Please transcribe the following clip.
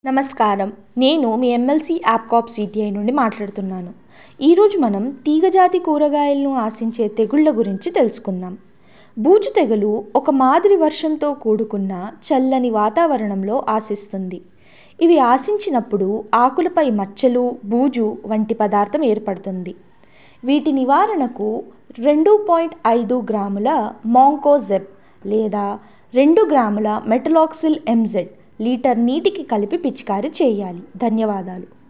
నమస్కారం నేను మీ MLC యాప్కాప్ CTI నుండి మాట్లాడుతున్నాను ఈరోజు మనం తీగజాతి కూరగాయలను ఆశించే తెగుళ్ళ గురించి తెలుసుకుందాం బూజు తెగులు ఒక మాదిరి వర్షంతో కూడుకున్న చల్లని వాతావరణంలో ఆశిస్తుంది ఇవి ఆశించినప్పుడు ఆకులపై మచ్చలు బూజు వంటి పదార్థం ఏర్పడుతుంది వీటి నివారణకు రెండు పాయింట్ ఐదు గ్రాముల మాంకోజెబ్ లేదా రెండు గ్రాముల మెటలాక్సిల్ ఎంజెడ్ లీటర్ నీటికి కలిపి పిచికారీ చేయాలి ధన్యవాదాలు